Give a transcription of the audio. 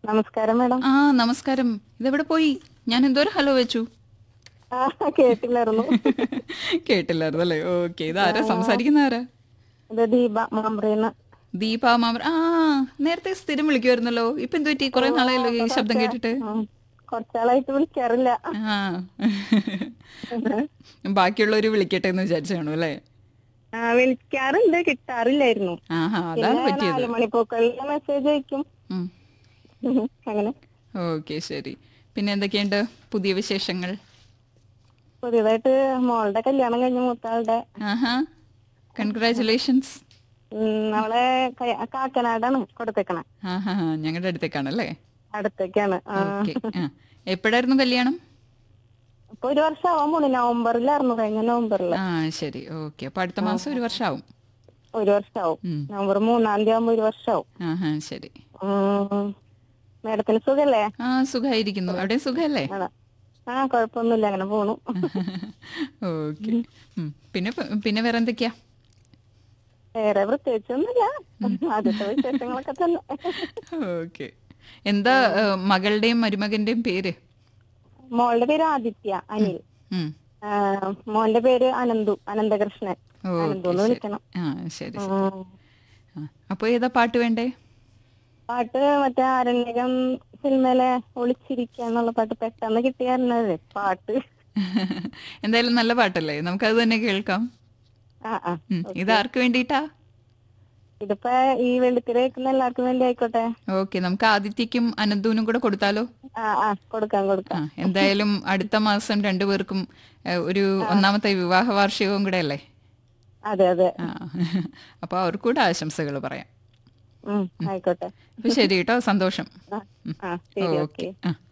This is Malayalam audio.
നമസ്കാരം മാഡം ആ നമസ്കാരം ഇതെവിടെ പോയി ഞാൻ എന്തോരം ഹലോ വെച്ചു ആ കേട്ടില്ലായിരുന്നു കേട്ടില്ലായിരുന്നു അല്ലേ ഓക്കെ ഇതാരാ സംസാരിക്കുന്ന ആരാ ഇത് ദീപ മാമ്പ്രേന്ന് ദീപ മാമർ ആ നേരത്തെ സ്ഥിരം വിളിക്കുമായിരുന്നല്ലോ ഇപ്പൊ എന്ത് പറ്റി കുറെ നാളായല്ലോ ഈ ശബ്ദം കേട്ടിട്ട് കുറച്ചാളായിട്ട് വിളിക്കാറില്ല ആ ബാക്കിയുള്ളവര് വിളിക്കട്ടെ എന്ന് വിചാരിച്ചു കാണും അല്ലേ ആ വിളിക്കാറുണ്ട് കിട്ടാറില്ലായിരുന്നു ആഹാ അതാണ് പിന്നെ പറ്റിയത് നാല് മണിപ്പൂക്കളിൽ മെസ്സേജ് അയക്കും ഉം. അങ്ങനെ ഓക്കെ ശരി പിന്നെ എന്തൊക്കെയുണ്ട് പുതിയ വിശേഷങ്ങൾ പുതിയതായിട്ട് മോളുടെ കല്യാണം കഴിഞ്ഞ മൂത്താളുടെ ആഹാ കൺഗ്രാറ്റുലേഷൻസ് ഉം, അവളെ ക- കാക്കനാടാണ് കൊടുത്തേക്കണേ ആഹാ ഞങ്ങളുടെ അടുത്തേക്കാണല്ലേ അടുത്തേക്കാണ് ആ. ഓക്കെ ആ എപ്പോഴായിരുന്നു കല്യാണം ഇപ്പൊ ഒരു വർഷം ആവാൻ പോണു നവംബറിലായിരുന്നു കഴിഞ്ഞ നവംബറിൽ ആ ശരി ഓക്കെ അപ്പൊ അടുത്ത മാസം ഒരു വർഷമാവും ഒരു വർഷമാവും ഉം. നവംബർ മൂന്നാം തീയതി ആകുമ്പോ ഒരു വർഷമാവും ആഹാ ശരി ഉം. മേഡത്തിന് സുഖല്ലേ ആ സുഖമായിരിക്കുന്നു അവിടെ സുഖമല്ലേ ആണോ? ആ കുഴപ്പമൊന്നുമില്ല അങ്ങനെ പോണു ഓക്കെ പിന്നെ പ- പിന്നെ വേറെ എന്തൊക്കെയാ വേറെ പ്രത്യേകിച്ചൊന്നുമില്ല ആദ്യത്തെ വിശേഷങ്ങളൊക്കെ തന്നെ ഓക്കെ എന്താ ഏ, മകളുടെയും മരുമകന്റെയും പേര് മോളുടെ പേര് ആദിത്യ അനിൽ ഉം. ആ, മോന്റെ പേര് അനന്തു അനന്തകൃഷ്ണൻ ഓക്കെ, അനന്തു എന്ന് ശരി. വിളിക്കണം ആ ശരി ശരി. ഉം. ആ, അപ്പൊ ഏതാ പാട്ട് വേണ്ടേ പാട്ട് മറ്റേ ആരണ്യകം സിനിമയിലെ ഒളിച്ചിരിക്കുക എന്നുള്ള പാട്ട് പെട്ടെന്ന് കിട്ടിയായിരുന്നത് പാട്ട് എന്തായാലും നല്ല പാട്ടല്ലേ നമുക്കത് തന്നെ കേൾക്കാം ആ ആ ഉം. ഇത് ആർക്ക് വേണ്ടിയിട്ടാ ഇതിപ്പോ ഈ വെള്ളിത്തിര വെക്കുന്ന എല്ലാവർക്കും വേണ്ടി ആയിക്കോട്ടെ ഓക്കെ നമുക്ക് ആദിത്യക്കും അനന്തുവിനും കൂടെ കൊടുത്താലോ ആ ആ കൊടുക്കാം ആ കൊടുക്കാം എന്തായാലും അടുത്ത മാസം രണ്ടുപേർക്കും ഏ, ഒരു ഒന്നാമത്തെ വിവാഹ വാർഷികവും കൂടെ അല്ലേ അതെ അതെ ആ അപ്പൊ അവർക്കൂടെ ആശംസകൾ പറയാം ഉം ആയിക്കോട്ടെ അപ്പൊ ശരി കേട്ടോ സന്തോഷം ആ ആ ശരി ഓക്കെ ഓക്കെ ആ